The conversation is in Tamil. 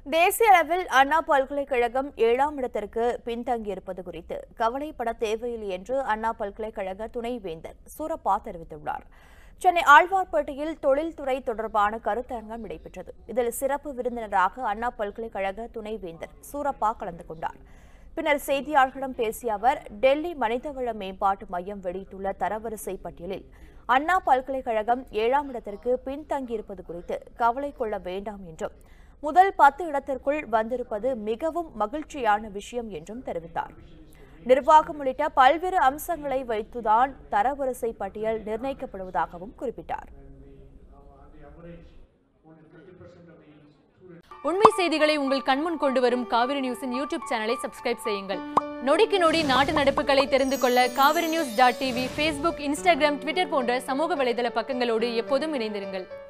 தேசிய அளவில் அண்ணா பல்கலைக்கழகம் ஏழாம் இடத்திற்கு பின்தங்கியிருப்பது குறித்து கவலைப்பட தேவையில்லை என்று அண்ணா பல்கலைக்கழக துணைவேந்தர் சூரப்பா தெரிவித்துள்ளார் சென்னை ஆழ்வார்பேட்டையில் தொழில்துறை தொடர்பான கருத்தரங்கம் நடைபெற்றது இதில் சிறப்பு விருந்தினராக அண்ணா பல்கலைக்கழக துணைவேந்தர் சூரப்பா கலந்து கொண்டார் பின்னர் செய்தியாளர்களிடம் பேசிய அவர் டெல்லி மனிதவள மேம்பாட்டு மையம் வெளியிட்டுள்ள தரவரிசை பட்டியலில் அண்ணா பல்கலைக்கழகம் ஏழாம் இடத்திற்கு பின்தங்கியிருப்பது குறித்து கவலை கொள்ள வேண்டாம் என்றும் முதல் பத்து இடத்திற்குள் வந்திருப்பது மிகவும் மகிழ்ச்சியான விஷயம் என்றும் தெரிவித்தார் நிர்வாகம் உள்ளிட்ட பல்வேறு அம்சங்களை வைத்துதான் தரவரிசை பட்டியல் நிர்ணயிக்கப்படுவதாகவும் குறிப்பிட்டார் உண்மை செய்திகளை உங்கள் கண்முன் கொண்டு வரும் காவிரி நியூஸின் யூடியூப் சேனலை சப்ஸ்கிரைப் செய்யுங்கள் நொடிக்கு நொடி நாட்டு நடப்புகளை தெரிந்து கொள்ள Kaveri news dot TV Facebook Instagram Twitter போன்ற சமூக வலைதள பக்கங்களோடு எப்போதும் இணைந்திருங்கள்